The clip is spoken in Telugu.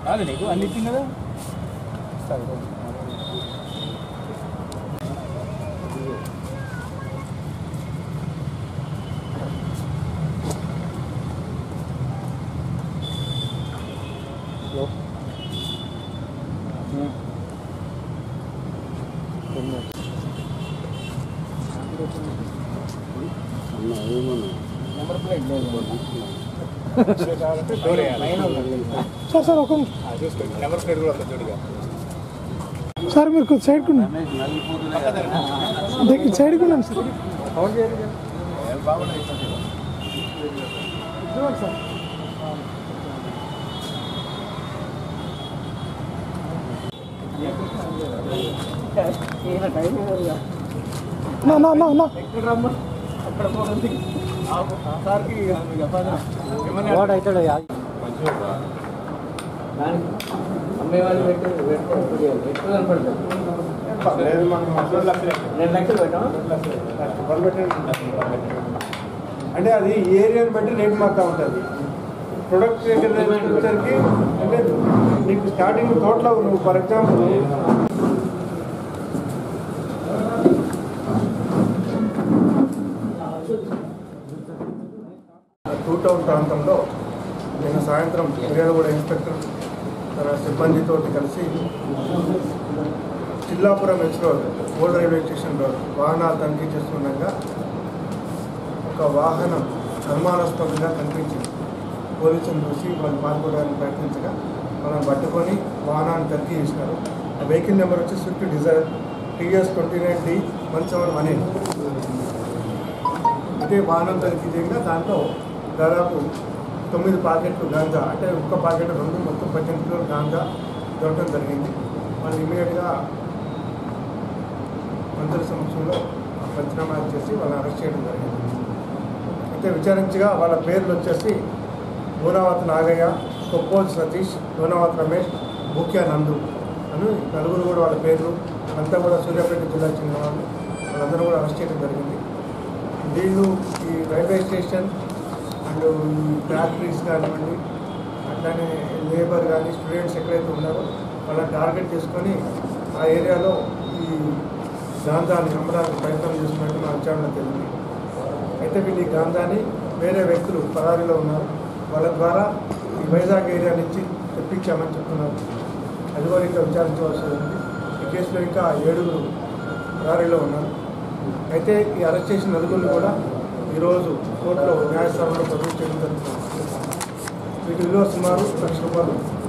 కాదు నీకు అన్ని ఇచ్చింది కదా నెంబర్ ప్లేట్ లేదు డోర్ వేయాలి. సార్ సార్ ఒక ఆ, చూసుకోండి నెంబర్ ప్లేట్ కూడా వస్తుంది చూడుగా సార్ మీరు కొంచెం సైడ్ కొండి దగ్గర సైడ్ కొండండి సార్ నా నా నా నా వాడు అవుతాడు అమ్మే వాళ్ళు పెట్టు పెట్టుకోండి ఎక్కువ కనపడతారు రెండు లక్షలు పెట్టాం అంటే అది ఏరియాని బట్టి రేట్ మారుతూ ఉంటుంది ప్రొడక్ట్ దగ్గర వచ్చేసరికి అంటే నీకు స్టార్టింగ్ తోటలో నువ్వు ఫర్ ఎగ్జాంపుల్ టూ టౌన్ ప్రాంతంలో నిన్న సాయంత్రం మిర్యాలగూడ ఇన్స్పెక్టర్ తన సిబ్బందితో కలిసి Chillapuram H road old railway station road వాహనాలు తనిఖీ చేస్తుండగా ఒక వాహనం అనుమానాస్పదంగా కనిపించింది పోలీసులు చూసి వాళ్ళు పాల్గొనడానికి ప్రయత్నించగా మనం పట్టుకొని వాహనాన్ని తనిఖీ చేసినారు ఆ వెహికల్ నెంబర్ వచ్చి Swift Dzire TS twenty nine D one seven one eight అయితే వాహనం తనిఖీ చేయగా దాంట్లో దాదాపు తొమ్మిది ప్యాకెట్లు గాంజా అంటే ఒక్క ప్యాకెట్ రెండు మొత్తం పద్దెనిమిది కిలోల గాంజా దొరకడం జరిగింది వాళ్ళు ఇమీడియట్గా మంత్రుల సమక్షంలో పంచనామా చేసి వాళ్ళని అరెస్ట్ చేయడం జరిగింది అయితే విచారించగా వాళ్ళ పేర్లు వచ్చేసి గోనావత్ నాగయ్య కొప్పోజ్ సతీష్ గోనావత్ రమేష్ భూక్యా నందు అని నలుగురు కూడా వాళ్ళ పేర్లు అంతా కూడా సూర్యాపేట జిల్లా చెందిన వాళ్ళు వాళ్ళందరూ కూడా అరెస్ట్ చేయడం జరిగింది వీళ్ళు ఈ రైల్వే స్టేషన్ అండ్ ఈ ఫ్యాక్టరీస్ కానివ్వండి అట్లానే లేబర్ కానీ స్టూడెంట్స్ ఎక్కడైతే ఉన్నారో వాళ్ళని టార్గెట్ చేసుకొని ఆ ఏరియాలో ఈ గాంధాన్ని అమ్మడానికి ప్రయత్నం చేస్తున్నట్టు మా విచారణ తెలిసింది అయితే వీళ్ళు ఈ గాంధాన్ని వేరే వ్యక్తులు పరారీలో ఉన్నారు వాళ్ళ ద్వారా ఈ వైజాగ్ ఏరియా నుంచి తెప్పించామని చెప్తున్నారు అది కూడా ఇంకా విచారించవలసి ఉంది ఈ కేసులో ఇంకా ఏడుగురు పరారీలో ఉన్నారు అయితే ఈ అరెస్ట్ చేసిన నలుగురిని కూడా ఈరోజు కోర్టులో న్యాయస్థానంలో ప్రొడ్యూస్ చేయడం జరుగుతుంది వీటి విలువ సుమారు లక్ష రూపాయలు